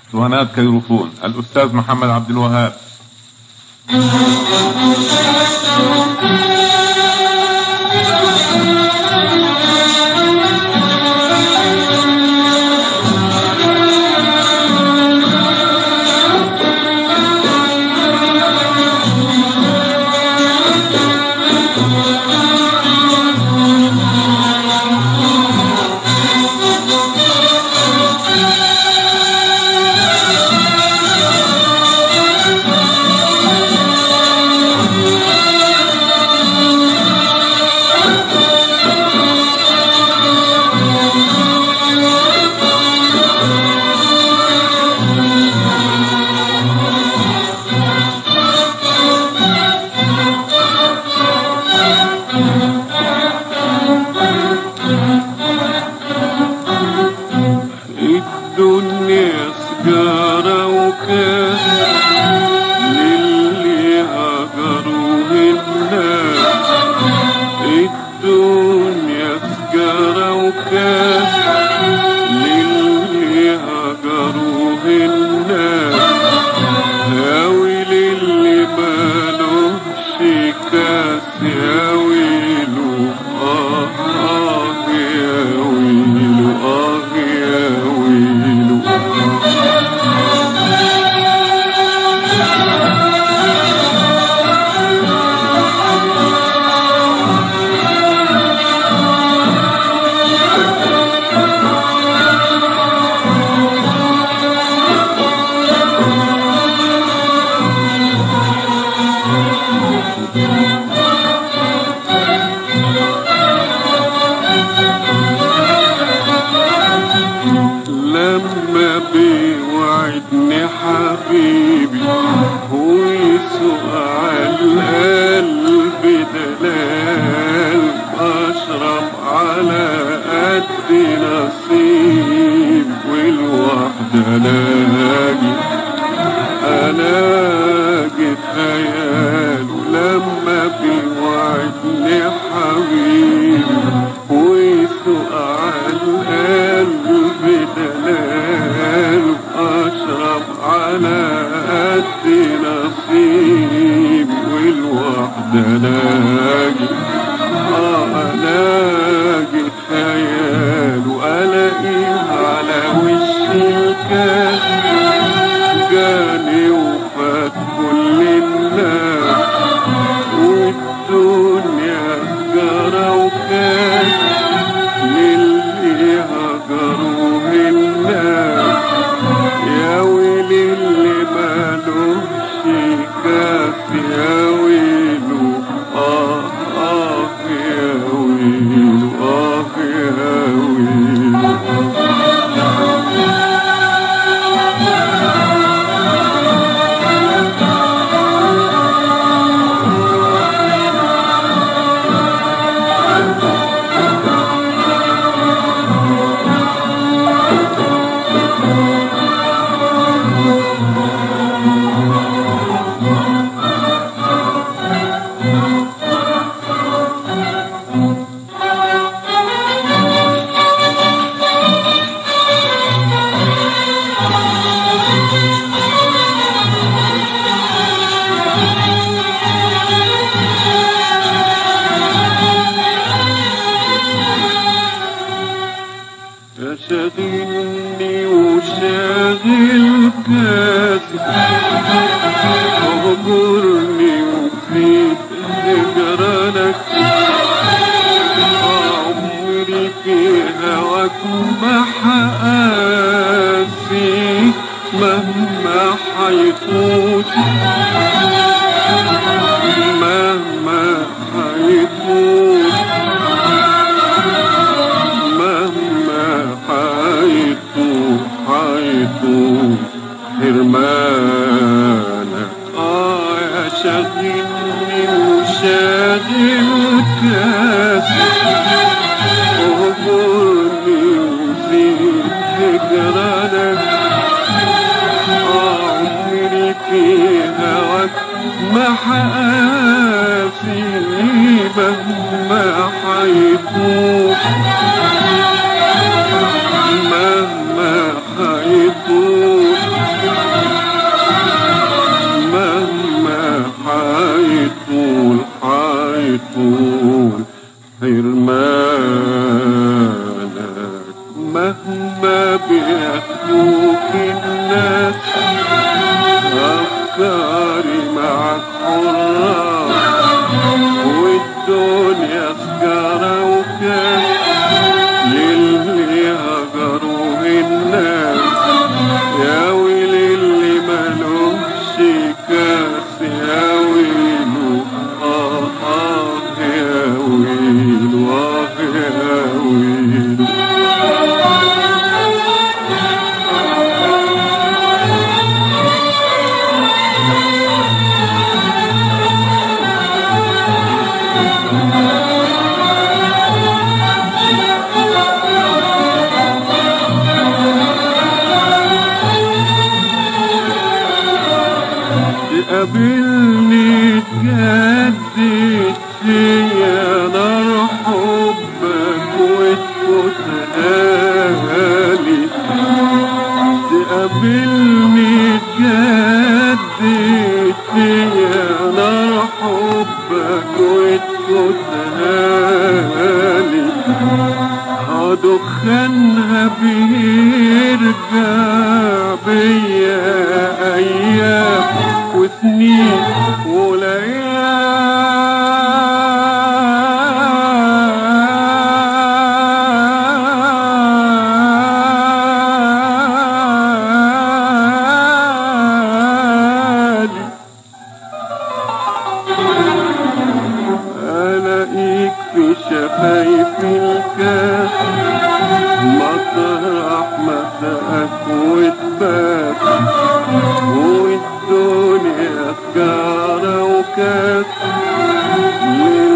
اسطوانات كيروفون الأستاذ محمد عبد الوهاب الدنيا سجارة وكاس للي هجروا الناس الدنيا سجارة وكاس للي هجروا الناس يا ويل اللي مالوش كاس يا ويلو آه آه يا ويلو آه يا ويلو لما بيوعدني حبيبي ويسوق على القلب دلال اشرب على قد نصيب والوحدة لاجي الاقي خيال لما بيوعدني حبيبي ويسوق على القلب دلال اشرب على قد نصيب والوحدة لاجي اه الاقي خيال والاقيه على وش الكاس جاني وفات كل الناس والدنيا جرى وكان للي هجروا الناس يا ويل اللي مالوش كاف يا ويلو آه آه يا ويلو آه يا ويلو شاغلني وشاغل كاسي اهجرني وفيك هجرانك عمري في هواك محقاسي مهما حيفوت مهما حيفوت مهما حيطوف حيطوف حرمانك اه يا شاغلني وشاغل كاسي اغفرني وزيد هجرانك آه عمري في هواك محاسي مهما حيفوت مهما حيفوت يشوفوك الناس أفكاري معك حرة والدنيا سجارة وكاس للي هجروا الناس يا ويل اللي ملوش كاس يا ويلو آه آه يا ويلو آه يا ويلو تقابلني تجدد فيا نار حبك وتفوتها لي تقابلني تجدد فيا نار حبك وتفوتها لي هدخنها بيرجع بيا ايام وسنين وليالي ألاقيك في شفايف الكاس مطرح مساك وتبات والدنيا سجارة وكاس